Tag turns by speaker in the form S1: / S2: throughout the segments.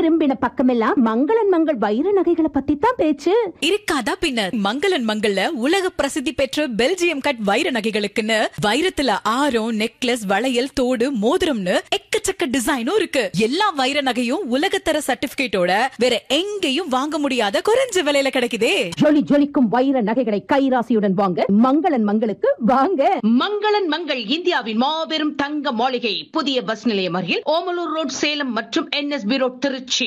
S1: திரும்பின பக்கமெல்லாம் மங்களன் மங்கள் வைர நகைகளை பத்தி தான் பேச்சு
S2: இருக்காதா பின்ன மங்களன் மங்கள்ல உலக பிரசித்தி பெற்ற பெல்ஜியம் கட் வைர நகைகளுக்குன்னு வைரத்துல ஆரம் நெக்லஸ் வளையல் தோடு மோதிரம்னு எக்கச்சக்க டிசைனும் இருக்கு எல்லா வைர நகையும் உலகத்தர சர்டிபிகேட்டோட வேற எங்கேயும் வாங்க முடியாத குறைஞ்ச விலையில கிடைக்குதே
S1: ஜொலி ஜொலிக்கும் வைர நகைகளை கைராசியுடன் வாங்க மங்களன் மங்களுக்கு வாங்க
S3: மங்களன் மங்கள் இந்தியாவின் மாபெரும் தங்க மாளிகை புதிய பஸ் நிலையம் அருகில் ஓமலூர் ரோட் சேலம் மற்றும் NSP road Trichy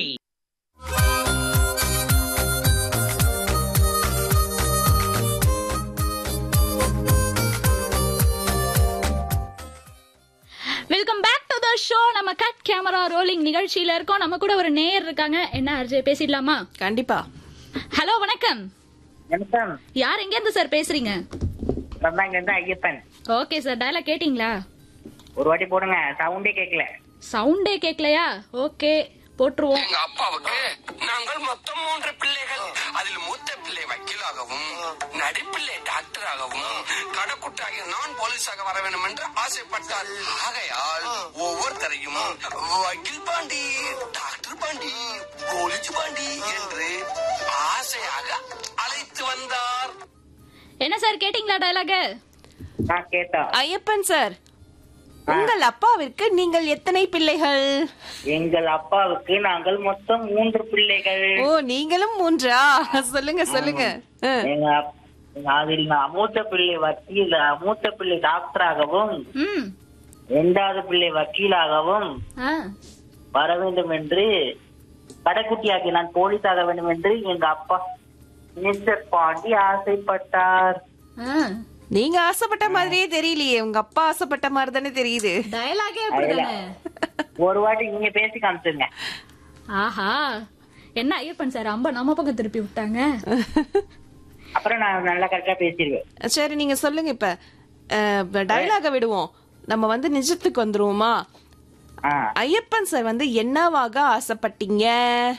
S4: welcome back to the show நம்ம கட் கேமரா ரோலிங் நிகழ்ச்சியில இருக்கோம் நம்ம கூட ஒரு நேயர் இருக்காங்க என்ன அர்ஜய் பேசிடலாமா
S5: கண்டிப்பா
S4: ஹலோ வணக்கம்
S6: வணக்கம்
S4: யார் எங்க இருந்து சார் பேசுறீங்க
S6: சொன்னாங்க இருந்து ஐயப்பன்
S4: ஓகே சார் டயலாக் கேட்டிங்களா
S6: ஒரு வாட்டி போடுங்க சவுண்டே கேட்கல
S4: சவுண்டே கேட்கலையா ஓகே போட்டுருவோம்
S7: எங்க அப்பாவுக்கு நாங்கள் மொத்தம் மூன்று பிள்ளைகள் அதில் மூத்த பிள்ளை வக்கீலாகவும் நடுப்பிள்ளை டாக்டராகவும் கடைக்குட்டாகிய நான் போலீஸாக வர வேண்டும் என்று ஆசைப்பட்டார் ஆகையால் ஒவ்வொருத்தரையும் வக்கீல் பாண்டி டாக்டர் பாண்டி போலீஸ் பாண்டி என்று ஆசையாக அழைத்து வந்தார்
S4: என்ன சார் கேட்டிங்களா டயலாக
S6: நான் கேட்டோம்
S5: ஐயப்பன் சார் உங்கள் அப்பாவிற்கு நீங்கள் எத்தனை பிள்ளைகள்
S6: எங்கள் அப்பாவுக்கு நாங்கள் மொத்தம் மூன்று பிள்ளைகள்
S5: ஓ நீங்களும் மூன்றா சொல்லுங்க சொல்லுங்க ஆ.
S6: எங்க அப்- அதில் நான் மூத்த பிள்ளை வக்கீல் மூத்த பிள்ளை டாக்டராகவும்
S4: ம்
S6: இரண்டாவது பிள்ளை வக்கீலாகவும்
S4: ஆ
S6: வர வேண்டும் என்று கடைக்குட்டியாகி நான் போலீஸ் ஆக வேண்டும் என்று எங்க அப்பா மிஸ்டர் பாண்டி ஆசைப்பட்டார்
S4: ஆ
S5: நீங்க ஆசைப்பட்ட மாதிரியே தெரியலையே உங்க அப்பா ஆசைப்பட்ட மாதிரி தானே தெரியுது
S4: டயலாகே அப்படிதானே
S6: ஒரு வாட்டி நீங்க பேசி காமிச்சிருங்க
S4: ஆஹா என்ன ஐயப்பன் சார் அம்ப நம்ம பக்கம் திருப்பி விட்டாங்க
S6: அப்புறம் நான் நல்லா கரெக்டா பேசிடுவேன்
S5: சரி நீங்க சொல்லுங்க இப்ப டைலாக விடுவோம் நம்ம வந்து நிஜத்துக்கு வந்துருவோமா
S6: ஆ
S5: ஐயப்பன் சார் வந்து என்னவாக ஆசைப்பட்டீங்க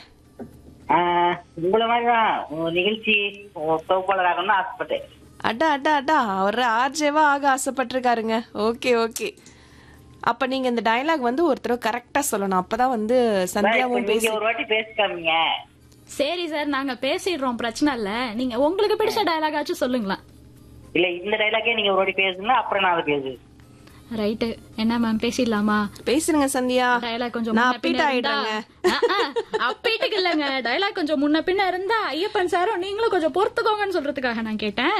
S6: ஆஹ் உங்களை மாதிரிதான் உங்க நிகழ்ச்சி தொகுப்பாளராகணும்னு ஆசைப்பட்டேன்
S5: அடா அடா அடா அவர் ஆர்ஜேவா ஆக ஆசைப்பட்டிருக்காருங்க ஓகே ஓகே அப்ப நீங்க இந்த டயலாக் வந்து ஒருத்தர் கரெக்டா சொல்லணும் அப்பதான் வந்து
S6: இப்ப
S5: சந்தியாவும் பேசி
S6: நீங்க ஒரு வாட்டி பேசிக்காமீங்க
S4: சரி சார் நாங்க பேசிடுறோம் பிரச்சனை இல்ல நீங்க உங்களுக்கு பிடிச்ச டயலாக் ஆச்சும் சொல்லுங்களேன்
S6: இல்ல இந்த டைலாக்கே நீங்க ஒரு வாட்டி பேசுங்க அப்புறம் நான் அதை பேசு
S4: ரைட்டு என்ன மேம் பேசிடலாமா
S5: பேசுறேங்க சந்தியா
S4: டயலாக் கொஞ்சம்
S5: நான்
S4: முன்ன பின்ன
S5: அப்பீட்
S4: இருந்தா
S5: ஆயிடுறேங்க
S4: அப்பீட்டுக்கு இல்லங்க டயலாக் கொஞ்சம் முன்ன பின்ன இருந்தா ஐயப்பன் சாரும் நீங்களும் கொஞ்சம் பொறுத்துக்கோங்கன்னு சொல்றதுக்காக நான் கேட்டேன்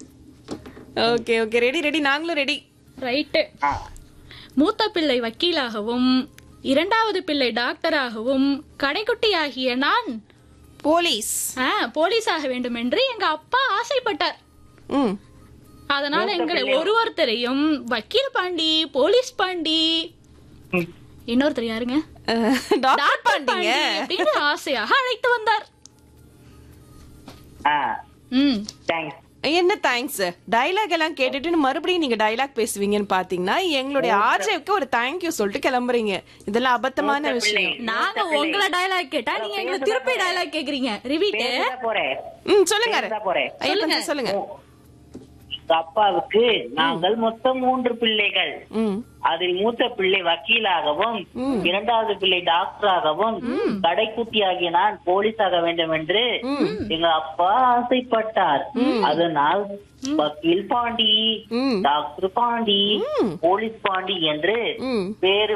S5: ஓகே ஓகே ரெடி ரெடி நாங்களும் ரெடி
S4: ரைட்டு
S6: ஆ.
S4: மூத்த பிள்ளை வக்கீலாகவும் இரண்டாவது பிள்ளை டாக்டராகவும் கடைக்குட்டியாகிய நான்
S5: போலீஸ்
S4: ஆ, போலீஸ் ஆக வேண்டும் என்று எங்க அப்பா ஆசைப்பட்டார்
S5: ம்
S4: அதனால எங்களை ஒரு ஒருத்தரையும் வக்கீல் பாண்டி போலீஸ் பாண்டி இன்னொருத்தர் யாருங்க
S5: அஹ், டாக்டர்
S4: டாக்டர்
S5: பாண்டிங்க
S4: பாண்டி அப்படின்னு ஆசையாக அழைத்து வந்தார்
S6: ஆ
S4: ம்
S6: தேங்க்ஸ்
S5: என்ன தேங்க்ஸ் டைலாக் எல்லாம் கேட்டுட்டு மறுபடியும் நீங்க டைலாக் பேசுவீங்கன்னு பாத்தீங்கன்னா எங்களுடைய ஆர்ஜேவுக்கு ஒரு தேங்க்யூ சொல்லிட்டு கிளம்புறீங்க இதெல்லாம் அபத்தமான விஷயம்
S4: நாங்க உங்களை டயலாக் கேட்டா நீங்க எங்களை திருப்பி டயலாக் கேக்குறீங்க ரிவீட்
S6: பேசதான் போறேன்
S5: ம் சொல்லுங்க
S6: பேசதான் போறேன்
S5: ஐயப்பன் சார் சொல்லுங்க
S6: எங்க அப்பாவுக்கு நாங்கள் மொத்தம் மூன்று பிள்ளைகள்
S5: ம்
S6: அதில் மூத்த பிள்ளை வக்கீலாகவும் இரண்டாவது பிள்ளை டாக்டராகவும் கடைக்குட்டியாகிய நான் போலீஸ் ஆக வேண்டும் என்று எங்க அப்பா ஆசைப்பட்டார் அதனால் வக்கீல் பாண்டி
S5: ம்.
S6: டாக்டர் பாண்டி போலீஸ் பாண்டி என்று
S5: ம்
S6: வேறு